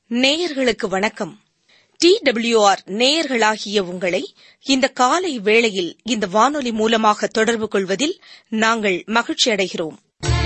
நேயர்களுக்கு வணக்கம் D WR நேயர்களாகிய உங்களை இந்த காலை வேளையில் இந்த வானொலி மூலமாக தொடர்பு கொள்வதில் நாங்கள் மகிழ்ச்சி அடைகிறோம்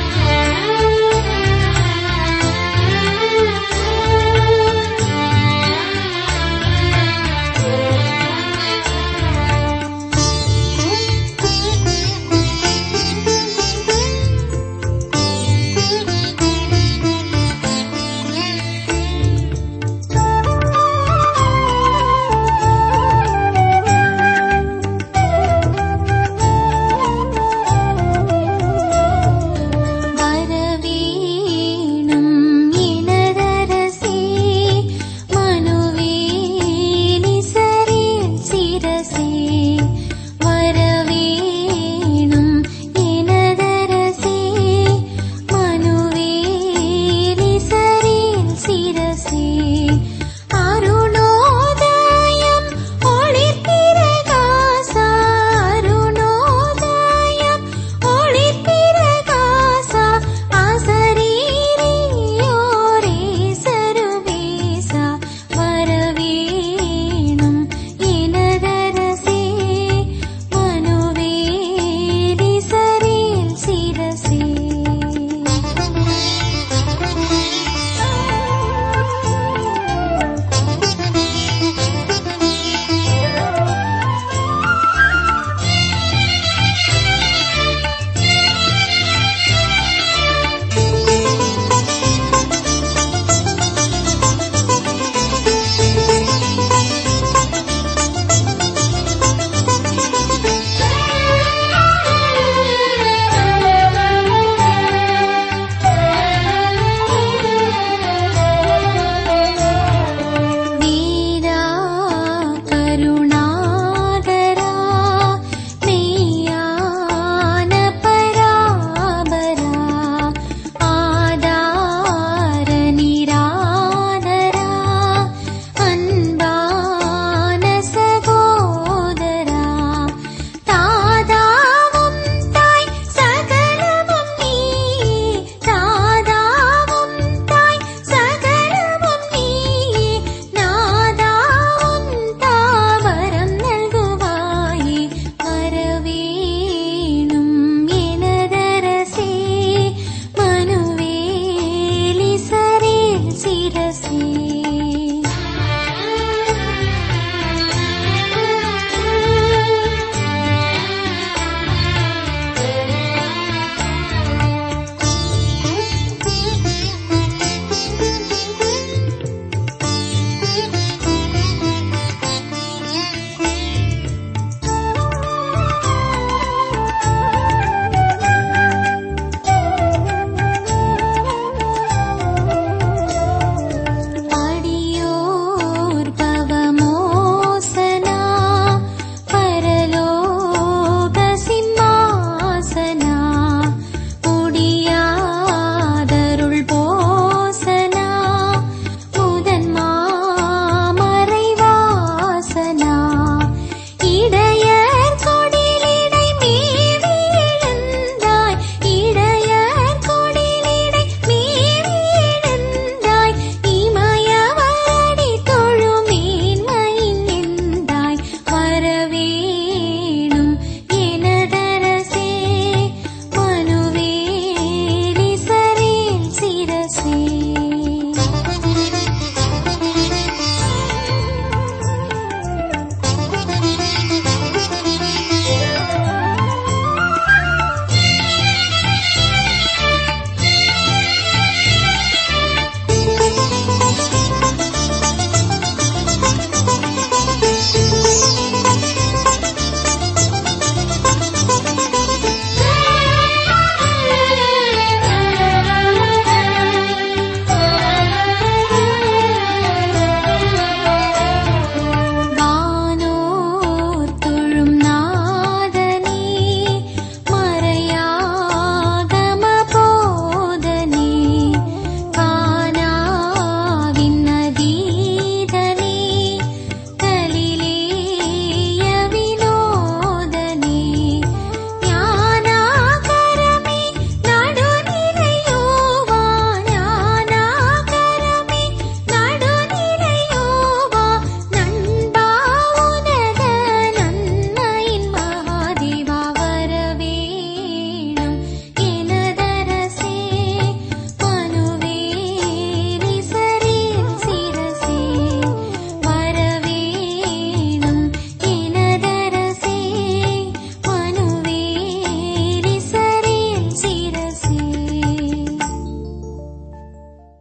வரவேணும் இனதரசி மனுவேலி சரில் சிரசி வரவேணும் இனதரசி மனுவேலி சரில் சிரசி அருணோதயம் ஒளிர்பிரகாசா அருணோதயம் ஒளிர்பிரகாசா அசரீரியோரே சருவேசா வரவேணும் இனதரசே மனுவேலி சரில் சிரசே வீரா கருணாகரா மெய்யான பராபரா ஆதார நிராதரா அன்பான சகோதரா தாதாவும் தாய் சகலமும் நீ தாதாவும் தாய் சகலமும் நீ நாதாவும் தாவரம் நல்குவாயே வரவேணும் எனதரசே மனுவேலி சரில் சிரசே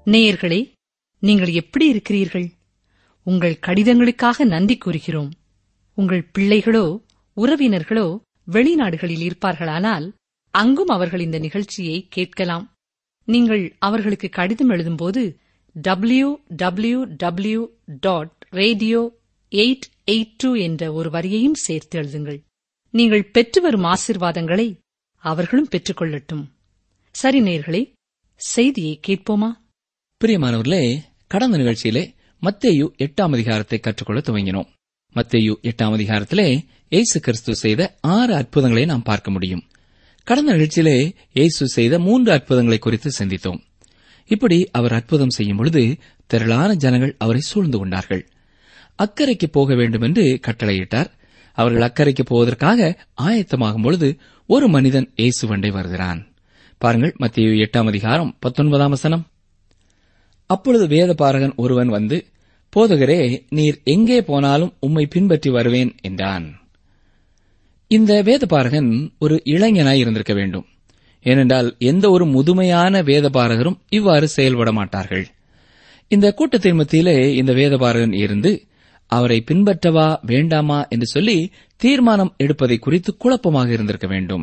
நேயர்களே நீங்கள் எப்படி இருக்கிறீர்கள் உங்கள் கடிதங்களுக்காக நன்றி கூறுகிறோம் உங்கள் பிள்ளைகளோ உறவினர்களோ வெளிநாடுகளில் இருப்பார்களானால் அங்கும் அவர்கள் இந்த நிகழ்ச்சியை கேட்கலாம் நீங்கள் அவர்களுக்கு கடிதம் எழுதும்போது W W W dot radio eight eight two என்ற ஒரு வரியையும் சேர்த்து எழுதுங்கள் நீங்கள் பெற்று வரும் ஆசிர்வாதங்களை அவர்களும் பெற்றுக்கொள்ளட்டும் சரி நேர்களே செய்தியை கேட்போமா பிரியமானவர்களே கடந்த நிகழ்ச்சியிலே மத்தேயு எட்டாம் அதிகாரத்தை கற்றுக்கொள்ள துவங்கினோம் மத்தேயு எட்டாம் அதிகாரத்திலே இயேசு கிறிஸ்து செய்த ஆறு அற்புதங்களை நாம் பார்க்க முடியும் கடந்த நிகழ்ச்சியிலே இயேசு செய்த மூன்று அற்புதங்களை குறித்து சிந்தித்தோம் இப்படி அவர் அற்புதம் செய்யும் பொழுது திரளான ஜனங்கள் அவரை சூழ்ந்து கொண்டார்கள் அக்கறைக்கு போக வேண்டும் என்று கட்டளையிட்டார் அவர்கள் அக்கறைக்கு போவதற்காக ஆயத்தமாகும் பொழுது ஒரு மனிதன் இயேசு வண்டை வருகிறான் பாருங்கள் மத்திய எட்டாம் அதிகாரம் பத்தொன்பதாம் வசனம் அப்பொழுது வேதபாரகன் ஒருவன் வந்து போதகரே நீர் எங்கே போனாலும் உம்மை பின்பற்றி வருவேன் என்றான் இந்த வேதபாரகன் ஒரு இளைஞனாய் இருந்திருக்க வேண்டும் ஏனென்றால் எந்த ஒரு முதுமையான வேதபாரகரும் இவ்வாறு செயல்பட மாட்டார்கள் இந்த கூட்டத்தின் மத்தியிலே இந்த வேதபாரகன் இருந்து அவரை பின்பற்றவா வேண்டாமா என்று சொல்லி தீர்மானம் எடுப்பதை குறித்து குழப்பமாக இருந்திருக்க வேண்டும்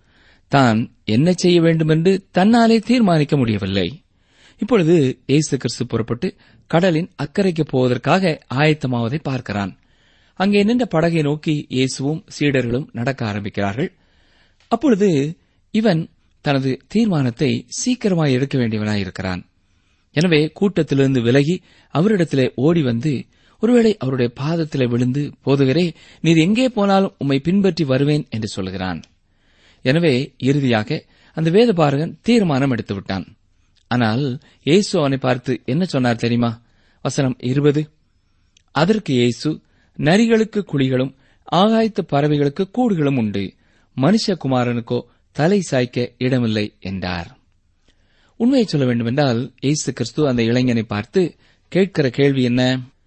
தான் என்ன செய்ய வேண்டும் என்று தன்னாலே தீர்மானிக்க முடியவில்லை இப்பொழுது இயேசு கிறிஸ்து புறப்பட்டு கடலின் அக்கறைக்கு போவதற்காக ஆயத்தமாவதை பார்க்கிறான் அங்கே நின்ற படகை நோக்கி இயேசுவும் சீடர்களும் நடக்க ஆரம்பிக்கிறார்கள் அப்பொழுது இவன் தனது தீர்மானத்தை சீக்கிரமாய் எடுக்க வேண்டியவனாய் இருக்கிறான் எனவே கூட்டத்திலிருந்து விலகி அவரிடத்திலே ஓடி வந்து ஒருவேளை அவருடைய பாதத்திலே விழுந்து போதுகிறே நீர் எங்கே போனாலும் உம்மை பின்பற்றி வருவேன் என்று சொல்கிறான் எனவே இறுதியாக அந்த வேதபாரகன் தீர்மானம் எடுத்து விட்டான் ஆனால் இயேசு அவனை பார்த்து என்ன சொன்னார் தெரியுமா வசனம் இருபது அதற்கு இயேசு நரிகளுக்கு குழிகளும் ஆகாயத்து பறவைகளுக்கு கூடுகளும் உண்டு மனுஷகுமாரனுக்கோ தலை சாய்க்க இடமில்லை என்றார் உண்மையை சொல்ல வேண்டுமென்றால் இயேசு கிறிஸ்து அந்த இளைஞனை பார்த்து கேட்கிற கேள்வி என்ன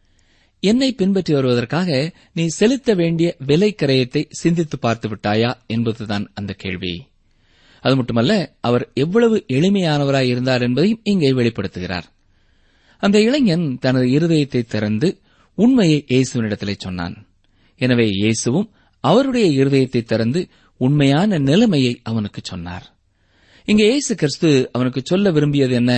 என்னை பின்பற்றி வருவதற்காக நீ செலுத்த வேண்டிய விலை கிரயத்தை சிந்தித்து பார்த்து விட்டாயா என்பதுதான் அந்த கேள்வி அது மட்டுமல்ல அவர் எவ்வளவு எளிமையானவராய் இருந்தார் என்பதையும் இங்கே வெளிப்படுத்துகிறார் அந்த இளைஞன் தனது இருதயத்தை திறந்து உண்மையை இயேசுவினிடத்திலே சொன்னான் எனவே இயேசுவும் அவருடைய இருதயத்தை திறந்து உண்மையான நிலைமையை அவனுக்கு சொன்னார் இங்கே இயேசு கிறிஸ்து அவனுக்கு சொல்ல விரும்பியது என்ன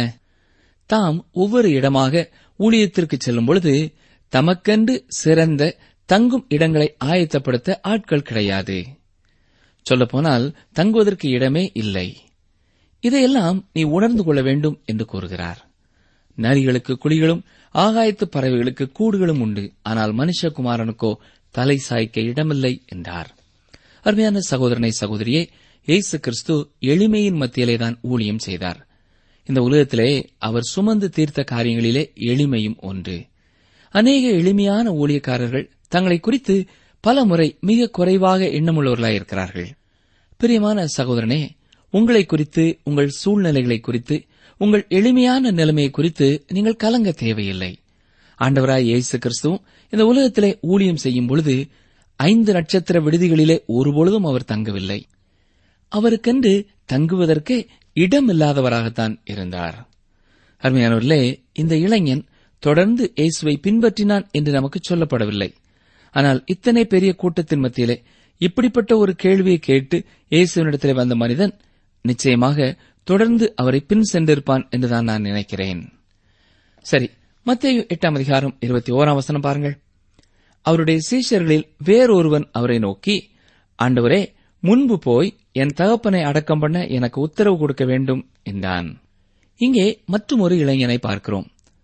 தாம் ஒவ்வொரு இடமாக ஊழியத்திற்கு செல்லும் பொழுது தமக்கென்று சிறந்த தங்கும் இடங்களை ஆயத்தப்படுத்த ஆட்கள் கிடையாது சொல்லப்போனால் தங்குவதற்கு இடமே இல்லை இதையெல்லாம் நீ உணர்ந்து கொள்ள வேண்டும் என்று கூறுகிறார் நரிகளுக்கு குழிகளும் ஆகாயத்து பறவைகளுக்கு கூடுகளும் உண்டு ஆனால் மனுஷகுமாரனுக்கோ தலை சாய்க்க இடமில்லை என்றார் அருமையான சகோதரனை சகோதரியே இயேசு கிறிஸ்து எளிமையின் மத்தியிலேதான் ஊழியம் செய்தார் இந்த உலகத்திலே அவர் சுமந்து தீர்த்த காரியங்களிலே எளிமையும் ஒன்று அநேக எளிமையான ஊழியக்காரர்கள் தங்களை குறித்து பல முறை மிக குறைவாக எண்ணமுள்ளவர்களாயிருக்கிறார்கள் பிரியமான சகோதரனே உங்களை குறித்து உங்கள் சூழ்நிலைகளை குறித்து உங்கள் எளிமையான நிலைமையை குறித்து நீங்கள் கலங்க தேவையில்லை ஆண்டவராய் இயேசு கிறிஸ்துவும் இந்த உலகத்திலே ஊழியம் செய்யும் பொழுது ஐந்து நட்சத்திர விடுதிகளிலே ஒருபொழுதும் அவர் தங்கவில்லை அவருக்கென்று தங்குவதற்கு இடமில்லாதவராகத்தான் இருந்தார் அருமையானவர்களே இந்த இளைஞன் தொடர்ந்து இயேசுவை பின்பற்றினான் என்று நமக்கு சொல்லப்படவில்லை ஆனால் இத்தனை பெரிய கூட்டத்தின் மத்தியிலே இப்படிப்பட்ட ஒரு கேள்வியை கேட்டு இயேசுவினிடத்திலே வந்த மனிதன் நிச்சயமாக தொடர்ந்து அவரை பின் சென்றிருப்பான் என்றுதான் நான் நினைக்கிறேன் சரி மத்திய எட்டாம் அதிகாரம் இருபத்தி ஓராம் வசனம் பாருங்கள் அவருடைய சீஷர்களில் வேறொருவன் அவரை நோக்கி ஆண்டவரே முன்பு போய் என் தகப்பனை அடக்கம் பண்ண எனக்கு உத்தரவு கொடுக்க வேண்டும் என்றான் இங்கே மற்றும் ஒரு இளைஞனை பார்க்கிறோம்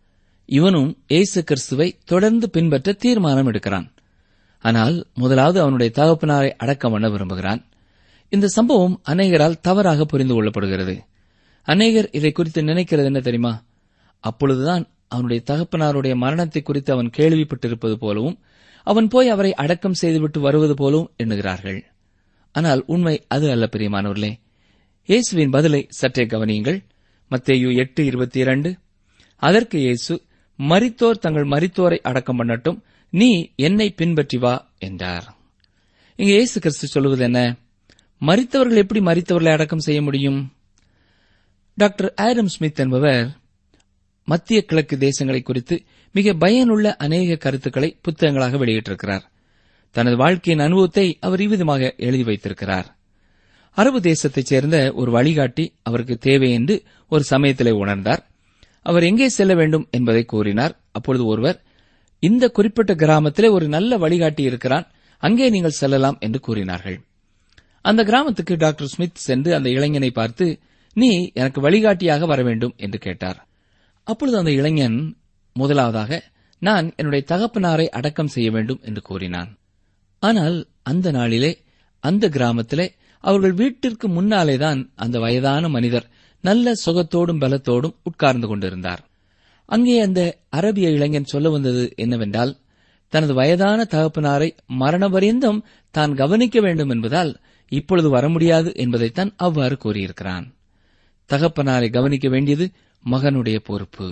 இவனும் இயேசு கிறிஸ்துவை தொடர்ந்து பின்பற்ற தீர்மானம் எடுக்கிறான் ஆனால் முதலாவது அவனுடைய தகப்பனாரை அடக்கம் பண்ண விரும்புகிறான் இந்த சம்பவம் அநேகரால் தவறாக புரிந்து கொள்ளப்படுகிறது அநேகர் இதை குறித்து நினைக்கிறது என்ன தெரியுமா அப்பொழுதுதான் அவனுடைய தகப்பனாருடைய மரணத்தை குறித்து அவன் கேள்விப்பட்டிருப்பது போலவும் அவன் போய் அவரை அடக்கம் செய்துவிட்டு வருவது போலவும் எண்ணுகிறார்கள் ஆனால் உண்மை அது அல்ல பிரியமானவர்களே இயேசுவின் பதிலை சற்றே கவனியுங்கள் மத்தேயு எட்டு இருபத்தி இரண்டு அதற்கு இயேசு மரித்தோர் தங்கள் மரித்தோரை அடக்கம் பண்ணட்டும் நீ என்னை பின்பற்றி வா என்றார் இங்க இயேசு கிறிஸ்து சொல்லுவது என்ன மரித்தவர்கள் எப்படி மரித்தவர்களை அடக்கம் செய்ய முடியும் டாக்டர் ஆடம் ஸ்மித் என்பவர் மத்திய கிழக்கு தேசங்களை குறித்து மிக பயனுள்ள அநேக கருத்துக்களை புத்தகங்களாக வெளியிட்டிருக்கிறார் தனது வாழ்க்கையின் அனுபவத்தை அவர் இவ்விதமாக எழுதி வைத்திருக்கிறார் அரபு தேசத்தைச் சேர்ந்த ஒரு வழிகாட்டி அவருக்கு தேவை என்று ஒரு சமயத்திலே உணர்ந்தார் அவர் எங்கே செல்ல வேண்டும் என்பதை கூறினார் அப்பொழுது ஒருவர் இந்த குறிப்பிட்ட கிராமத்திலே ஒரு நல்ல வழிகாட்டி இருக்கிறான் அங்கே நீங்கள் செல்லலாம் என்று கூறினார்கள் அந்த கிராமத்துக்கு டாக்டர் ஸ்மித் சென்று அந்த இளைஞனை பார்த்து நீ எனக்கு வழிகாட்டியாக வர வேண்டும் என்று கேட்டார் அப்பொழுது அந்த இளைஞன் முதலாவதாக நான் என்னுடைய தகப்பனாரை அடக்கம் செய்ய வேண்டும் என்று கூறினான் ஆனால் அந்த நாளிலே அந்த கிராமத்திலே அவர்கள் வீட்டிற்கு முன்னாலேதான் அந்த வயதான மனிதர் நல்ல சுகத்தோடும் பலத்தோடும் உட்கார்ந்து கொண்டிருந்தார் அங்கே அந்த அரபிய இளைஞன் சொல்ல வந்தது என்னவென்றால் தனது வயதான தகப்பனாரை மரணபரியந்தம் தான் கவனிக்க வேண்டும் என்பதால் இப்பொழுது வர முடியாது என்பதைத்தான் அவ்வாறு கூறியிருக்கிறான் தகப்பனாரை கவனிக்க வேண்டியது மகனுடைய பொறுப்பு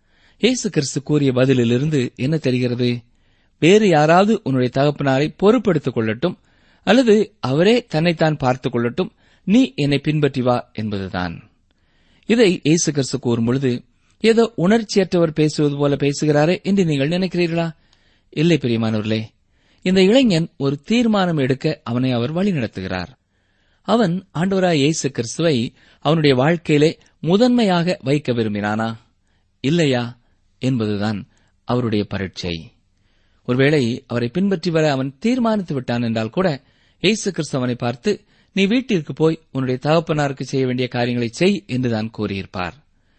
இயேசு கிறிஸ்து கூறிய பதிலிலிருந்து என்ன தெரிகிறது வேறு யாராவது உன்னுடைய தகப்பனாரை பொறுப்படுத்திக் கொள்ளட்டும் அல்லது அவரே தன்னைத்தான் பார்த்துக் கொள்ளட்டும் நீ என்னை பின்பற்றி வா என்பதுதான் இதை இயேசு கிறிஸ்து கூறும்பொழுது ஏதோ உணர்ச்சியற்றவர் பேசுவது போல பேசுகிறாரே என்று நீங்கள் நினைக்கிறீர்களா இல்லை பிரியமானவர்களே இந்த இளைஞன் ஒரு தீர்மானம் எடுக்க அவனை அவர் வழிநடத்துகிறார் அவன் ஆண்டவராய் இயேசு கிறிஸ்துவை அவனுடைய வாழ்க்கையிலே முதன்மையாக வைக்க விரும்பினானா இல்லையா என்பதுதான் அவருடைய பரீட்சை ஒருவேளை அவரை பின்பற்றி வர அவன் தீர்மானித்து விட்டான் என்றால் கூட இயேசு கிறிஸ்து அவனை பார்த்து நீ வீட்டிற்கு போய் உன்னுடைய தகப்பனாருக்கு செய்ய வேண்டிய காரியங்களை செய் என்றுதான் கூறியிருப்பார்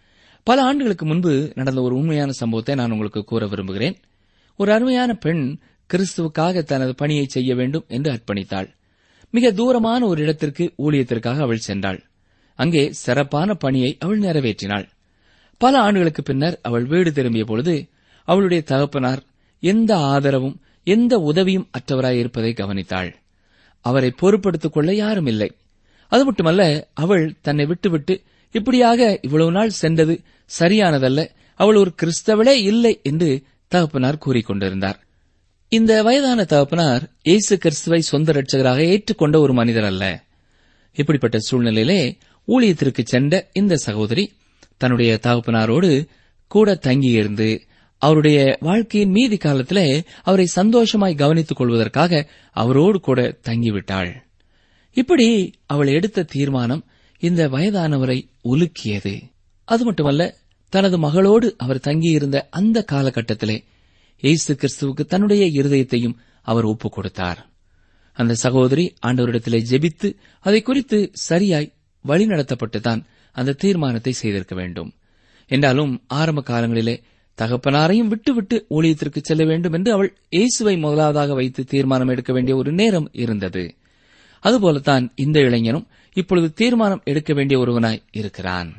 பல ஆண்டுகளுக்கு முன்பு நடந்த ஒரு உண்மையான சம்பவத்தை நான் உங்களுக்கு கூற விரும்புகிறேன் ஒரு அருமையான பெண் கிறிஸ்துவுக்காக தனது பணியை செய்ய வேண்டும் என்று அர்ப்பணித்தாள் மிக தூரமான ஒரு இடத்திற்கு ஊழியத்திற்காக அவள் சென்றாள் அங்கே சிறப்பான பணியை அவள் நிறைவேற்றினாள் பல ஆண்டுகளுக்கு பின்னர் அவள் வீடு திரும்பிய பொழுது அவளுடைய தகப்பனார் எந்த ஆதரவும் எந்த உதவியும் அற்றவராய் இருப்பதை கவனித்தாள் அவரை பொறுப்படுத்திக் கொள்ள யாரும் இல்லை அது மட்டுமல்ல அவள் தன்னை விட்டுவிட்டு இப்படியாக இவ்வளவு நாள் சென்றது சரியானதல்ல அவள் ஒரு கிறிஸ்தவளே இல்லை என்று தகப்பனார் கூறிக்கொண்டிருந்தார் இந்த வயதான தகப்பனார் இயேசு கிறிஸ்துவை சொந்த ரட்சகராக ஏற்றுக்கொண்ட ஒரு மனிதர் அல்ல இப்படிப்பட்ட சூழ்நிலையிலே ஊழியத்திற்கு சென்ற இந்த சகோதரி தன்னுடைய தகப்பனாரோடு கூட தங்கியிருந்து அவருடைய வாழ்க்கையின் மீதி காலத்திலே அவரை சந்தோஷமாய் கவனித்துக் கொள்வதற்காக அவரோடு கூட தங்கிவிட்டாள் இப்படி அவள் எடுத்த தீர்மானம் இந்த வயதானவரை உலுக்கியது அது மட்டுமல்ல தனது மகளோடு அவர் தங்கியிருந்த அந்த காலகட்டத்திலே இயேசு கிறிஸ்துவுக்கு தன்னுடைய இருதயத்தையும் அவர் ஒப்புக் கொடுத்தார் அந்த சகோதரி ஆண்டவரிடத்திலே ஜெபித்து அதை குறித்து சரியாய் வழிநடத்தப்பட்டுதான் அந்த தீர்மானத்தை செய்திருக்க வேண்டும் என்றாலும் ஆரம்ப காலங்களிலே தகப்பனாரையும் விட்டுவிட்டு ஊழியத்திற்கு செல்ல வேண்டும் என்று அவள் இயேசுவை முதலாவதாக வைத்து தீர்மானம் எடுக்க வேண்டிய ஒரு நேரம் இருந்தது அதுபோலத்தான் இந்த இளைஞனும் இப்பொழுது தீர்மானம் எடுக்க வேண்டிய ஒருவனாய் இருக்கிறான்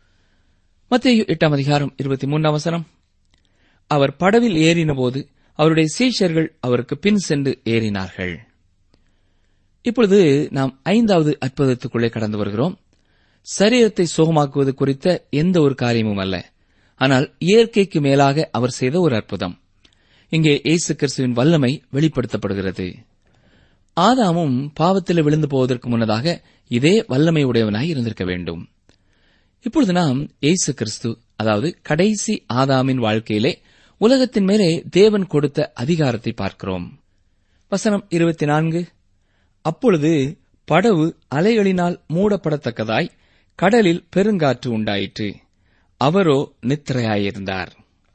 மத்திய எட்டாம் அதிகாரம் இருபத்தி மூன்றாம் வசனம் அவர் படவில் ஏறினபோது அவருடைய சீஷர்கள் அவருக்கு பின் சென்று ஏறினார்கள் இப்பொழுது நாம் ஐந்தாவது அற்புதத்துக்குள்ளே கடந்து வருகிறோம் சரீரத்தை சுகமாக்குவது குறித்த எந்த ஒரு காரியமும் அல்ல ஆனால் இயற்கைக்கு மேலாக அவர் செய்த ஒரு அற்புதம் இங்கே இயேசு கிறிஸ்துவின் வல்லமை வெளிப்படுத்தப்படுகிறது ஆதாமும் பாவத்தில் விழுந்து போவதற்கு முன்னதாக இதே வல்லமை உடையவனாய் இருந்திருக்க வேண்டும் இப்பொழுது நாம் இயேசு கிறிஸ்து அதாவது கடைசி ஆதாமின் வாழ்க்கையிலே உலகத்தின் மேலே தேவன் கொடுத்த அதிகாரத்தை பார்க்கிறோம் வசனம் இருபத்தி நான்கு அப்பொழுது படவு அலைகளினால் மூடப்படத்தக்கதாய் கடலில் பெருங்காற்று உண்டாயிற்று அவரோ நித்திரையாயிருந்தார்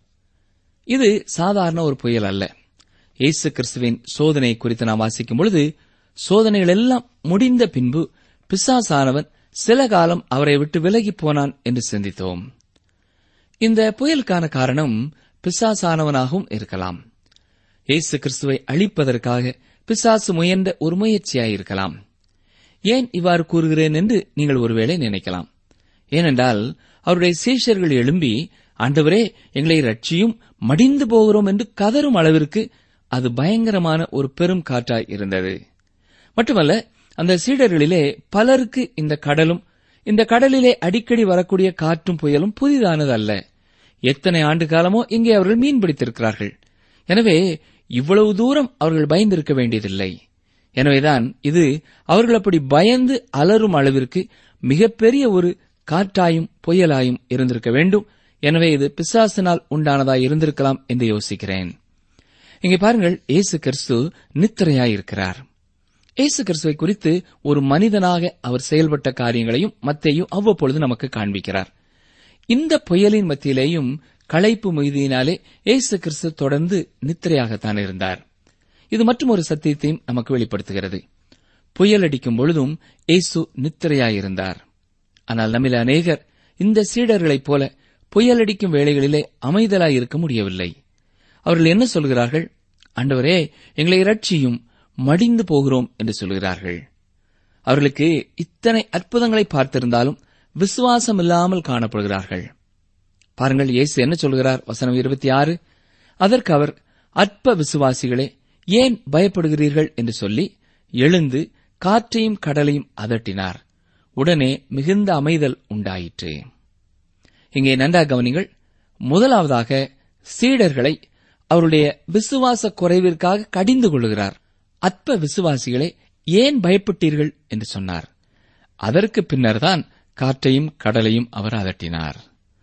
இது சாதாரண ஒரு புயல் அல்ல இயேசு கிறிஸ்துவின் சோதனை குறித்து நாம் வாசிக்கும் பொழுது சோதனைகள் எல்லாம் முடிந்த பின்பு பிசாசானவன் சில காலம் அவரை விட்டு விலகி போனான் என்று சிந்தித்தோம் இந்த புயலுக்கான காரணம் பிசாசானவனாகவும் இருக்கலாம் இயேசு கிறிஸ்துவை அழிப்பதற்காக பிசாசு முயன்ற ஒரு முயற்சியாயிருக்கலாம் ஏன் இவ்வாறு கூறுகிறேன் என்று நீங்கள் ஒருவேளை நினைக்கலாம் ஏனென்றால் அவருடைய சீஷர்கள் எழும்பி ஆண்டவரே எங்களை ரட்சியும் மடிந்து போகிறோம் என்று கதரும் அளவிற்கு அது பயங்கரமான ஒரு பெரும் காற்றாய் இருந்தது மட்டுமல்ல அந்த சீடர்களிலே பலருக்கு இந்த கடலும் இந்த கடலிலே அடிக்கடி வரக்கூடிய காற்றும் புயலும் புதிதானது அல்ல எத்தனை ஆண்டு காலமோ இங்கே அவர்கள் மீன் பிடித்திருக்கிறார்கள் எனவே இவ்வளவு தூரம் அவர்கள் பயந்திருக்க வேண்டியதில்லை எனவேதான் இது அவர்கள் அப்படி பயந்து அலறும் அளவிற்கு மிகப்பெரிய ஒரு காற்றாயும் புயலாயும் இருந்திருக்க வேண்டும் எனவே இது பிசாசினால் உண்டானதாய் இருந்திருக்கலாம் என்று யோசிக்கிறேன் இங்கே பாருங்கள் இயேசு கிறிஸ்து நித்திரையாயிருக்கிறார் இயேசு கிறிஸ்துவை குறித்து ஒரு மனிதனாக அவர் செயல்பட்ட காரியங்களையும் மத்தேயும் அவ்வப்பொழுது நமக்கு காண்பிக்கிறார் இந்த புயலின் மத்தியிலேயும் களைப்பு மிகுதியினாலே இயேசு கிறிஸ்து தொடர்ந்து நித்திரையாகத்தான் இருந்தார் இது மற்றும் ஒரு சத்தியத்தையும் நமக்கு வெளிப்படுத்துகிறது புயல் அடிக்கும் பொழுதும் இயேசு நித்திரையாயிருந்தார் ஆனால் நம்மில் அநேகர் இந்த சீடர்களைப் போல புயல் அடிக்கும் வேளைகளிலே அமைதலாயிருக்க முடியவில்லை அவர்கள் என்ன சொல்கிறார்கள் ஆண்டவரே எங்களை இரட்சியும் மடிந்து போகிறோம் என்று சொல்கிறார்கள் அவர்களுக்கு இத்தனை அற்புதங்களை பார்த்திருந்தாலும் விசுவாசம் இல்லாமல் காணப்படுகிறார்கள் பாருங்கள் இயேசு என்ன சொல்கிறார் வசனம் இருபத்தி ஆறு அதற்கு அவர் அற்ப விசுவாசிகளே ஏன் பயப்படுகிறீர்கள் என்று சொல்லி எழுந்து காற்றையும் கடலையும் அதட்டினார் உடனே மிகுந்த அமைதல் உண்டாயிற்று இங்கே நன்றாக கவனிங்கள் முதலாவதாக சீடர்களை அவருடைய விசுவாச குறைவிற்காக கடிந்து கொள்கிறார் அற்ப விசுவாசிகளே ஏன் பயப்பட்டீர்கள் என்று சொன்னார் அதற்கு பின்னர்தான் காற்றையும் கடலையும் அவர் அதட்டினார்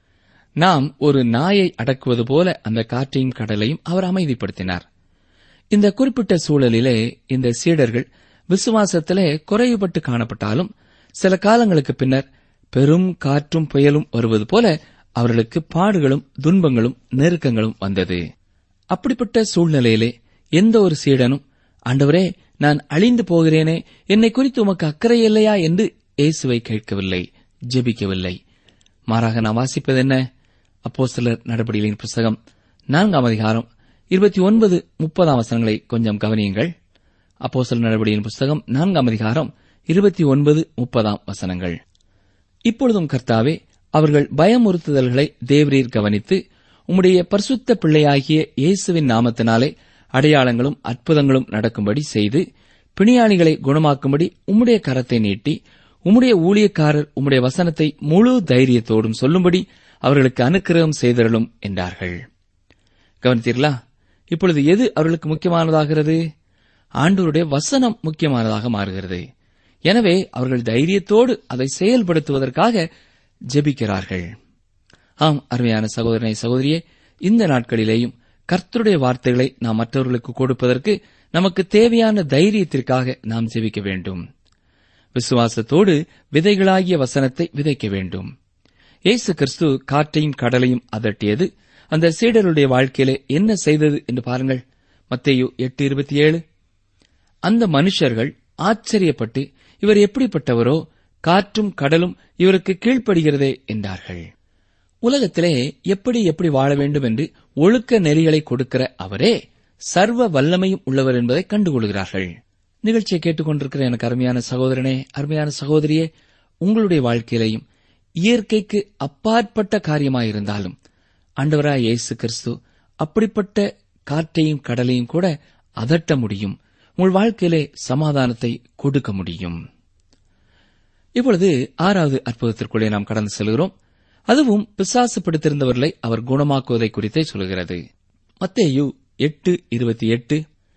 நாம் ஒரு நாயை அடக்குவது போல அந்த காற்றையும் கடலையும் அவர் அமைதிப்படுத்தினார் இந்த குறிப்பிட்ட சூழலிலே இந்த சீடர்கள் விசுவாசத்திலே குறைவுபட்டு காணப்பட்டாலும் சில காலங்களுக்கு பின்னர் பெரும் காற்றும் புயலும் வருவது போல அவர்களுக்கு பாடுகளும் துன்பங்களும் நெருக்கங்களும் வந்தது அப்படிப்பட்ட சூழ்நிலையிலே எந்த ஒரு சீடனும் ஆண்டவரே நான் அழிந்து போகிறேனே என்னை குறித்து உமக்கு அக்கறை இல்லையா என்று இயேசுவை கேட்கவில்லை ஜெபிக்கவில்லை மாறாக நாம் வாசிப்பது என்ன அப்போ சிலர் நடபடிகளின் புஸ்தகம் நான்காம் அதிகாரம் இருபத்தி ஒன்பது முப்பதாம் வசனங்களை கொஞ்சம் கவனியுங்கள் அப்போ சில நடவடிக்கையின் புஸ்தகம் நான்காம் அதிகாரம் இருபத்தி ஒன்பது முப்பதாம் வசனங்கள் இப்பொழுதும் கர்த்தாவே அவர்கள் பயமுறுத்துதல்களை தேவரீர் கவனித்து உம்முடைய பரிசுத்த பிள்ளையாகிய இயேசுவின் நாமத்தினாலே அடையாளங்களும் அற்புதங்களும் நடக்கும்படி செய்து பிணியாளிகளை குணமாக்கும்படி உம்முடைய கரத்தை நீட்டி உம்முடைய ஊழியக்காரர் உம்முடைய வசனத்தை முழு தைரியத்தோடும் சொல்லும்படி அவர்களுக்கு அனுக்கிரகம் செய்தருளும் என்றார்கள் கவனித்தீர்களா இப்பொழுது எது அவர்களுக்கு முக்கியமானதாகிறது ஆண்டவருடைய வசனம் முக்கியமானதாக மாறுகிறது எனவே அவர்கள் தைரியத்தோடு அதை செயல்படுத்துவதற்காக ஜெபிக்கிறார்கள் ஆம் அருமையான சகோதரனை சகோதரியே இந்த நாட்களிலேயும் கர்த்தருடைய வார்த்தைகளை நாம் மற்றவர்களுக்கு கொடுப்பதற்கு நமக்கு தேவையான தைரியத்திற்காக நாம் ஜெபிக்க வேண்டும் விசுவாசத்தோடு விதைகளாகிய வசனத்தை விதைக்க வேண்டும் இயேசு கிறிஸ்து காற்றையும் கடலையும் அதட்டியது அந்த சீடருடைய வாழ்க்கையிலே என்ன செய்தது என்று பாருங்கள் மத்தேயு எட்டு இருபத்தி ஏழு அந்த மனுஷர்கள் ஆச்சரியப்பட்டு இவர் எப்படிப்பட்டவரோ காற்றும் கடலும் இவருக்கு கீழ்ப்படுகிறதே என்றார்கள் உலகத்திலே எப்படி எப்படி வாழ வேண்டும் என்று ஒழுக்க நெறிகளை கொடுக்கிற அவரே சர்வ வல்லமையும் உள்ளவர் என்பதை கண்டுகொள்கிறார்கள் நிகழ்ச்சியை கேட்டுக்கொண்டிருக்கிற எனக்கு அருமையான சகோதரனே அருமையான சகோதரியே உங்களுடைய வாழ்க்கையிலையும் இயற்கைக்கு அப்பாற்பட்ட காரியமாயிருந்தாலும் ஆண்டவராய் இயேசு கிறிஸ்து அப்படிப்பட்ட காற்றையும் கடலையும் கூட அதட்ட முடியும் உங்கள் வாழ்க்கையிலே சமாதானத்தை கொடுக்க முடியும் இப்பொழுது ஆறாவது அற்புதத்திற்குள்ளே நாம் கடந்து செல்கிறோம் அதுவும் பிசாசு பிடித்திருந்தவர்களை அவர் குணமாக்குவதை குறித்தே சொல்கிறது மத்தேயு எட்டு இருபத்தி எட்டு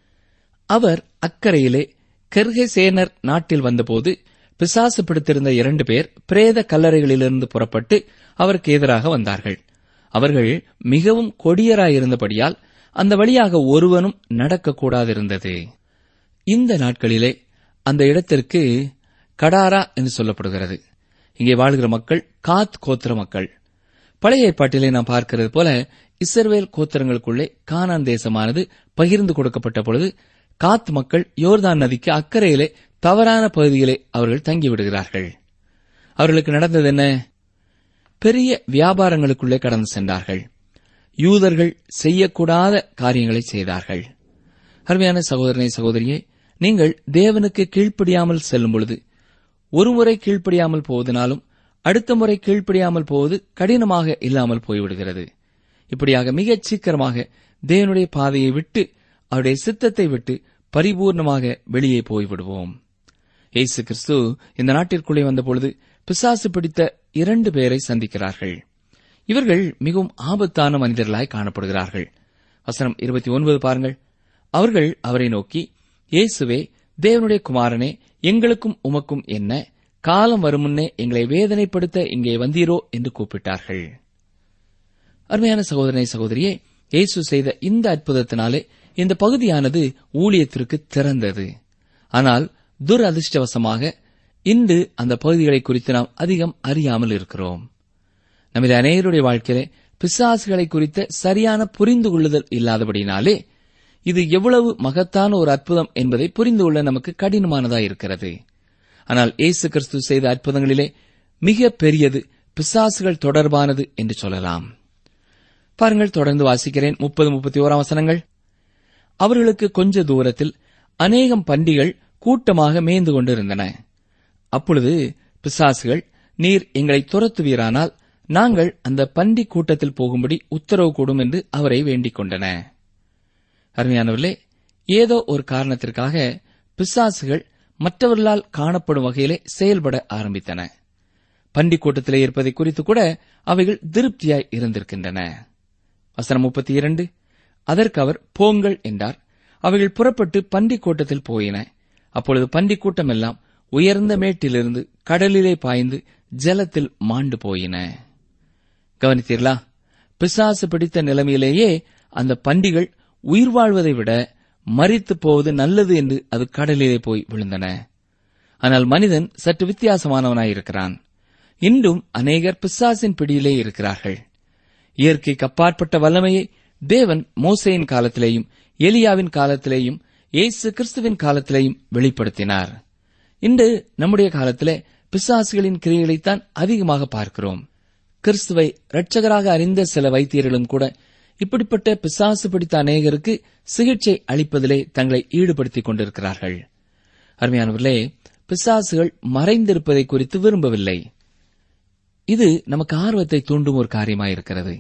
அவர் அக்கறையிலே கெர்கசேனர் நாட்டில் வந்தபோது பிசாசு பிடித்திருந்த இரண்டு பேர் பிரேத கல்லறைகளிலிருந்து புறப்பட்டு அவருக்கு எதிராக வந்தார்கள் அவர்கள் மிகவும் கொடியராயிருந்தபடியால் அந்த வழியாக ஒருவனும் நடக்கக்கூடாதிருந்தது இந்த நாட்களிலே அந்த இடத்திற்கு கடாரா என்று சொல்லப்படுகிறது இங்கே வாழ்கிற மக்கள் காத் கோத்திர மக்கள் பழைய ஏற்பாட்டிலே நாம் பார்க்கிறது போல இஸ்ரவேல் கோத்திரங்களுக்குள்ளே கானான் தேசமானது பகிர்ந்து கொடுக்கப்பட்ட பொழுது காத் மக்கள் யோர்தான் நதிக்கு அக்கறையிலே தவறான பகுதியிலே அவர்கள் தங்கிவிடுகிறார்கள் அவர்களுக்கு நடந்தது என்ன பெரிய வியாபாரங்களுக்குள்ளே கடந்து சென்றார்கள் யூதர்கள் செய்யக்கூடாத காரியங்களை செய்தார்கள் அருமையான சகோதரனை சகோதரியே நீங்கள் தேவனுக்கு கீழ்ப்படியாமல் செல்லும் பொழுது ஒருமுறை கீழ்ப்படியாமல் போவதனாலும் அடுத்த முறை கீழ்ப்படியாமல் போவது கடினமாக இல்லாமல் போய்விடுகிறது இப்படியாக மிகச் சீக்கிரமாக தேவனுடைய பாதையை விட்டு அவருடைய சித்தத்தை விட்டு பரிபூர்ணமாக வெளியே போய்விடுவோம் இயேசு கிறிஸ்து இந்த நாட்டிற்குள்ளே வந்தபொழுது பிசாசு பிடித்த இரண்டு பேரை சந்திக்கிறார்கள் இவர்கள் மிகவும் ஆபத்தான மனிதர்களாய் காணப்படுகிறார்கள் வசனம் இருபத்தி ஒன்பது பாருங்கள் அவர்கள் அவரை நோக்கி இயேசுவே தேவனுடைய குமாரனே எங்களுக்கும் உமக்கும் என்ன காலம் வரும் முன்னே எங்களை வேதனைப்படுத்த இங்கே வந்தீரோ என்று கூப்பிட்டார்கள் அருமையான சகோதரனை சகோதரியே இயேசு செய்த இந்த அற்புதத்தினாலே இந்த பகுதியானது ஊழியத்திற்கு திறந்தது ஆனால் துரதிர்ஷ்டவசமாக இன்று அந்த பகுதிகளை குறித்து நாம் அதிகம் அறியாமல் இருக்கிறோம் நமது அநேகருடைய வாழ்க்கையிலே பிசாசுகளை குறித்த சரியான புரிந்து கொள்ளுதல் இல்லாதபடினாலே இது எவ்வளவு மகத்தான ஒரு அற்புதம் என்பதை புரிந்து கொள்ள நமக்கு கடினமானதாய் இருக்கிறது ஆனால் இயேசு கிறிஸ்து செய்த அற்புதங்களிலே மிக பெரியது பிசாசுகள் தொடர்பானது என்று சொல்லலாம் பாருங்கள் தொடர்ந்து வாசிக்கிறேன் முப்பது முப்பத்தி ஓராம் வசனங்கள் அவர்களுக்கு கொஞ்ச தூரத்தில் அநேகம் பண்டிகள் கூட்டமாக மேய்ந்து கொண்டிருந்தன அப்பொழுது பிசாசுகள் நீர் எங்களை துரத்துவீரானால் நாங்கள் அந்த பண்டி கூட்டத்தில் போகும்படி உத்தரவு கூடும் என்று அவரை வேண்டிக் கொண்டன அருமையானவர்களே ஏதோ ஒரு காரணத்திற்காக பிசாசுகள் மற்றவர்களால் காணப்படும் வகையிலே செயல்பட ஆரம்பித்தன பண்டி கூட்டத்திலே இருப்பதை குறித்து கூட அவைகள் திருப்தியாய் இருந்திருக்கின்றன வசனம் முப்பத்தி இரண்டு அதற்கு அவர் போங்கள் என்றார் அவைகள் புறப்பட்டு பண்டி கூட்டத்தில் போயின அப்பொழுது பண்டி கூட்டமெல்லாம் உயர்ந்த மேட்டிலிருந்து கடலிலே பாய்ந்து ஜலத்தில் மாண்டு போயின கவனித்தீர்களா பிசாசு பிடித்த நிலைமையிலேயே அந்த பண்டிகள் உயிர் வாழ்வதை விட மறித்து போவது நல்லது என்று அது கடலிலே போய் விழுந்தன ஆனால் மனிதன் சற்று வித்தியாசமானவனாயிருக்கிறான் இன்றும் அநேகர் பிசாசின் பிடியிலே இருக்கிறார்கள் இயற்கைக்கு அப்பாற்பட்ட வல்லமையை தேவன் மோசையின் காலத்திலேயும் எலியாவின் காலத்திலேயும் இயேசு கிறிஸ்துவின் காலத்திலேயும் வெளிப்படுத்தினார் இன்று நம்முடைய காலத்திலே பிசாசுகளின் கிரியைகளைத்தான் அதிகமாக பார்க்கிறோம் கிறிஸ்துவை இரட்சகராக அறிந்த சில வைத்தியர்களும் கூட இப்படிப்பட்ட பிசாசு பிடித்த அநேகருக்கு சிகிச்சை அளிப்பதிலே தங்களை ஈடுபடுத்திக் கொண்டிருக்கிறார்கள் அருமையானவர்களே பிசாசுகள் மறைந்திருப்பதை குறித்து விரும்பவில்லை இது நமக்கு ஆர்வத்தை தூண்டும் ஒரு காரியமாயிருக்கிறது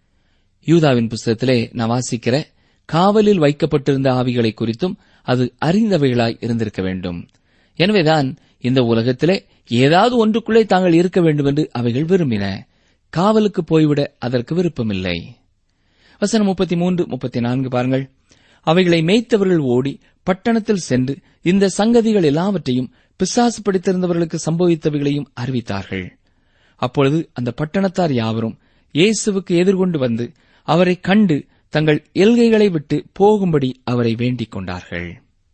யூதாவின் புஸ்தகத்திலே நான் வாசிக்கிற காவலில் வைக்கப்பட்டிருந்த ஆவிகளை குறித்தும் அது அறிந்தவைகளாய் இருந்திருக்க வேண்டும் எனவேதான் இந்த உலகத்திலே ஏதாவது ஒன்றுக்குள்ளே தாங்கள் இருக்க வேண்டும் என்று அவைகள் விரும்பின காவலுக்கு போய்விட அதற்கு விருப்பமில்லை வசனம் முப்பத்தி மூன்று முப்பத்தி நான்கு பாருங்கள் அவைகளை மேய்த்தவர்கள் ஓடி பட்டணத்தில் சென்று இந்த சங்கதிகள் எல்லாவற்றையும் பிசாசு பிடித்திருந்தவர்களுக்கு சம்பவித்தவைகளையும் அறிவித்தார்கள் அப்பொழுது அந்த பட்டணத்தார் யாவரும் இயேசுவுக்கு எதிர்கொண்டு வந்து அவரை கண்டு தங்கள் எல்கைகளை விட்டு போகும்படி அவரை வேண்டிக் கொண்டார்கள்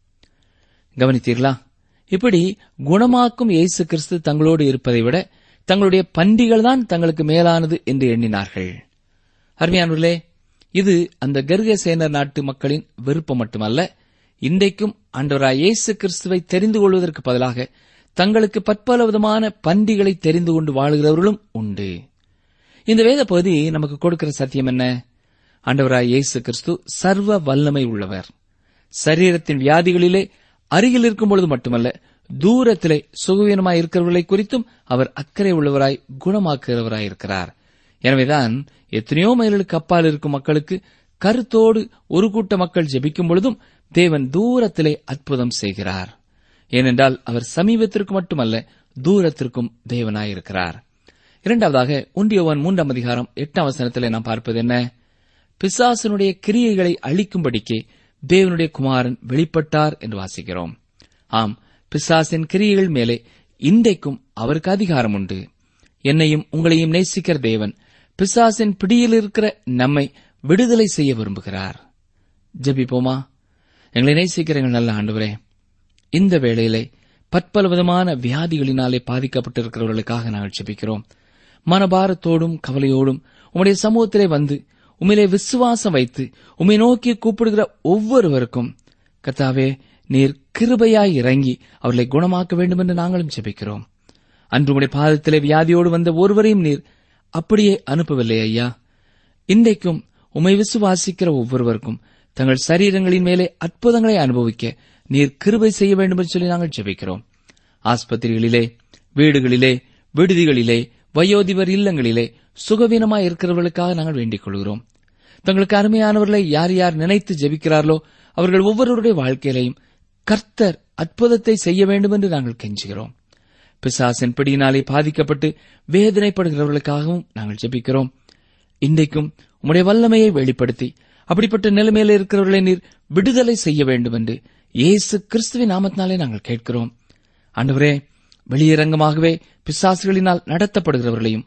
கவனித்தீர்களா இப்படி குணமாக்கும் இயேசு கிறிஸ்து தங்களோடு இருப்பதை விட தங்களுடைய பண்டிகள் தான் தங்களுக்கு மேலானது என்று எண்ணினார்கள் அருமையானவர்களே இது அந்த கர்கசேனர் நாட்டு மக்களின் விருப்பம் மட்டுமல்ல இன்றைக்கும் ஆண்டவராய் இயேசு கிறிஸ்துவை தெரிந்து கொள்வதற்கு பதிலாக தங்களுக்கு பற்பல விதமான பண்டிகளை தெரிந்து கொண்டு வாழுகிறவர்களும் உண்டு இந்த வேத பகுதி நமக்கு கொடுக்கிற சத்தியம் என்ன ஆண்டவராய் இயேசு கிறிஸ்து சர்வ வல்லமை உள்ளவர் சரீரத்தின் வியாதிகளிலே அருகில் இருக்கும் பொழுது மட்டுமல்ல தூரத்திலே சுகவீனமாய் இருக்கிறவர்களை குறித்தும் அவர் அக்கறை உள்ளவராய் குணமாக்குகிறவராய் இருக்கிறார் எனவேதான் எத்தனையோ மைல்களுக்கு அப்பால் இருக்கும் மக்களுக்கு கருத்தோடு ஒரு கூட்ட மக்கள் ஜெபிக்கும் பொழுதும் தேவன் தூரத்திலே அற்புதம் செய்கிறார் ஏனென்றால் அவர் சமீபத்திற்கு மட்டுமல்ல தூரத்திற்கும் தேவனாயிருக்கிறார் இரண்டாவதாக ஒன்றியவன் மூன்றாம் அதிகாரம் எட்டாம் வசனத்திலே நாம் பார்ப்பது என்ன பிசாசனுடைய கிரியைகளை அழிக்கும்படிக்கே தேவனுடைய குமாரன் வெளிப்பட்டார் என்று வாசிக்கிறோம் ஆம் பிசாசின் கிரியைகள் மேலே இன்றைக்கும் அவருக்கு அதிகாரம் உண்டு என்னையும் உங்களையும் நேசிக்கிற தேவன் பிசாசின் பிடியில் இருக்கிற நம்மை விடுதலை செய்ய விரும்புகிறார் ஜெபிப்போமா எங்களை நேசிக்கிற எங்கள் நல்ல ஆண்டவரே இந்த வேளையிலே பற்பல விதமான வியாதிகளினாலே பாதிக்கப்பட்டிருக்கிறவர்களுக்காக நாங்கள் ஜெபிக்கிறோம் மனபாரத்தோடும் கவலையோடும் உம்முடைய சமூகத்திலே வந்து உம்மிலே விசுவாசம் வைத்து உம்மை நோக்கி கூப்பிடுகிற ஒவ்வொருவருக்கும் கர்த்தாவே நீர் கிருபையாய் இறங்கி அவர்களை குணமாக்க வேண்டும் என்று நாங்களும் ஜெபிக்கிறோம் அன்று உடைய பாதத்திலே வியாதியோடு வந்த ஒருவரையும் நீர் அப்படியே அனுப்பவில்லை ஐயா இன்றைக்கும் உம்மை விசுவாசிக்கிற ஒவ்வொருவருக்கும் தங்கள் சரீரங்களின் மேலே அற்புதங்களை அனுபவிக்க நீர் கிருபை செய்ய வேண்டும் என்று சொல்லி நாங்கள் ஜெபிக்கிறோம் ஆஸ்பத்திரிகளிலே வீடுகளிலே விடுதிகளிலே வயோதிபர் இல்லங்களிலே சுகவீனமாய் இருக்கிறவர்களுக்காக நாங்கள் வேண்டிக் கொள்கிறோம் தங்களுக்கு அருமையானவர்களை யார் யார் நினைத்து ஜெபிக்கிறார்களோ அவர்கள் ஒவ்வொருவருடைய வாழ்க்கையிலையும் கர்த்தர் அற்புதத்தை செய்ய வேண்டும் என்று நாங்கள் கெஞ்சுகிறோம் பிசாசின் பிடியினாலே பாதிக்கப்பட்டு வேதனைப்படுகிறவர்களுக்காகவும் நாங்கள் ஜெபிக்கிறோம் இன்றைக்கும் உம்முடைய வல்லமையை வெளிப்படுத்தி அப்படிப்பட்ட நிலைமையில் இருக்கிறவர்களை நீர் விடுதலை செய்ய வேண்டும் என்று இயேசு கிறிஸ்துவின் நாமத்தினாலே நாங்கள் கேட்கிறோம் ஆண்டவரே வெளியரங்கமாகவே பிசாசுகளினால் நடத்தப்படுகிறவர்களையும்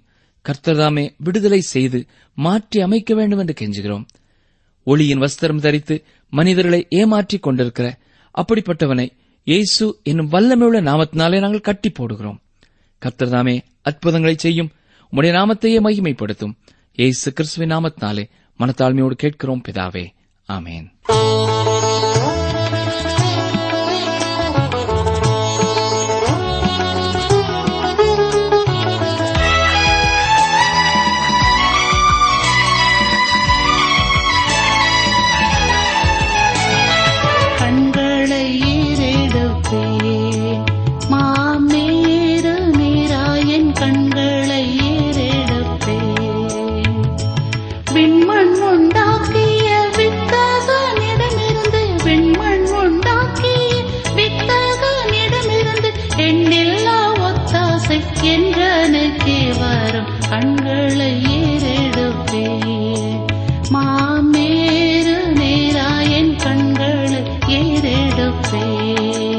கர்த்தர்தாமே விடுதலை செய்து மாற்றி அமைக்க வேண்டும் என்று கெஞ்சுகிறோம் ஒளியின் வஸ்திரம் தரித்து மனிதர்களை ஏமாற்றிக் கொண்டிருக்கிற அப்படிப்பட்டவனை இயேசு என்னும் வல்லமையுள்ள நாமத்தினாலே நாங்கள் கட்டி போடுகிறோம் கர்த்தர்தாமே அற்புதங்களை செய்யும் உம்முடைய நாமத்தையே மகிமைப்படுத்தும் இயேசு கிறிஸ்துவின் நாமத்தினாலே மனத்தாழ்மையோடு கேட்கிறோம் பிதாவே ஆமேன் கண்களை ஏறெடுப்பேன் மாமேறு நீராயன் கண்களை ஏறெடுப்பேன் விண்மண் உண்டாக்கிய வித்தகனிடமிருந்து விண்மண் உண்டாக்கிய வித்தகனிடமிருந்து எண்ணில்லா ஒத்தாசை என்றனுக்கே வரும் கண்களை ஏறெடுப்பேன் மாமேறு நேராயன் கண்களை ஏறெடுப்பேன்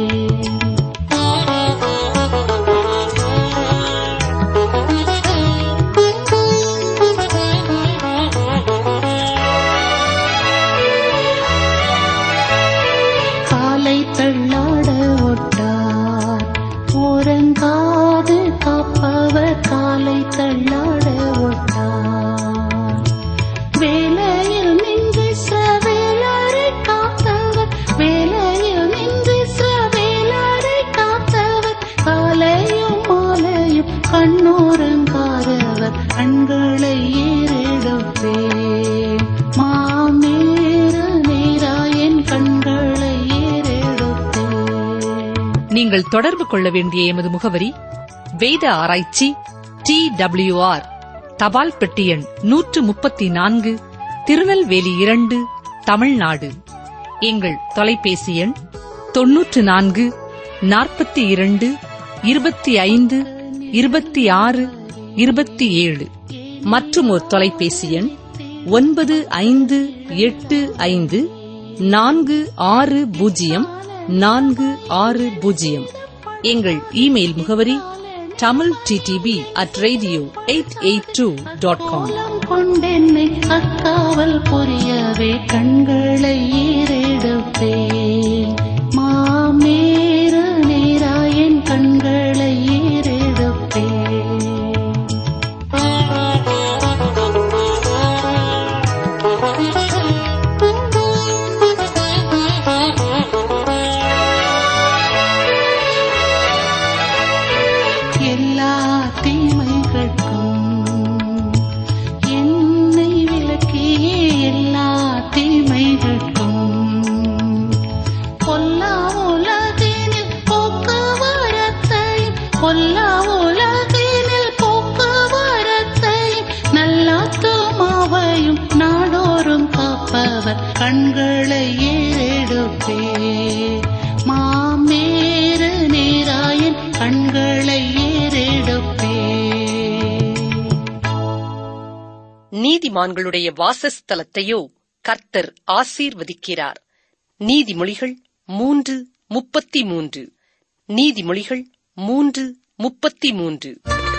காலை தள்ளாட ஒட்டார் ஓரங்காது காப்பவர் காலை தள்ளாட ஒட்டார் வேலையில் நின்று சவேலரை காத்தவர் வேலையில் நின்று சவேலரை காத்தவர் காலையும் மாலையும் கண்ணோரங்காதவர் கண்களை ஏறெடுப்பேன் மாமேறு நேராயன் கண்களை ஏறெடுப்பேன் நீங்கள் தொடர்பு கொள்ள வேண்டிய எமது முகவரி வேத ஆராய்ச்சி டி ஆர் தபால் பெட்டி எண் நூற்று முப்பத்தி நான்கு திருநெல்வேலி இரண்டு தமிழ்நாடு எங்கள் தொலைபேசி எண் தொன்னூற்று நான்கு நாற்பத்தி இரண்டு இருபத்தி ஐந்து இருபத்தி ஆறு இருபத்தி ஏழு மற்றும் ஒரு தொலைபேசி எண் ஒன்பது ஐந்து எட்டு ஐந்து நான்கு ஆறு பூஜ்ஜியம் நான்கு ஆறு பூஜ்ஜியம் எங்கள் இமெயில் முகவரி Tamil DTP at radio eight eight two dot com கோலம் கொண்டென்னை அக்காவல் புரியவே கண்களை ஏறெடுப்பேன் மாமேறு நேராயன் கண்களை ஏறெடுப்பேன் எல்லா தீமைகளுக்கும் என்னை விலக்கியே எல்லா தீமைகளுக்கும் பொல்லா உலகினில் போக்குவரத்தை பொல்லா உலகினில் போக்குவரத்தை நல்லாத்துமாவையும் நாடோறும் காப்பவர் கண்களை ஏறெடுப்பே மாமேறு நேராயன் கண்களை ஏறெடுப்பே நீதிமான்களுடைய வாசஸ்தலத்தையோ கர்த்தர் ஆசீர்வதிக்கிறார் நீதிமொழிகள் மூன்று முப்பத்தி மூன்று நீதிமொழிகள் மூன்று முப்பத்தி மூன்று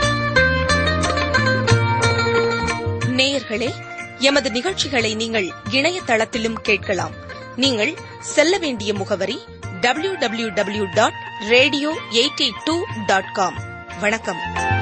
நேயர்களே எமது நிகழ்ச்சிகளை நீங்கள் இணையதளத்திலும் கேட்கலாம் நீங்கள் செல்ல வேண்டிய முகவரி W W W dot radio eight eight two dot com வணக்கம்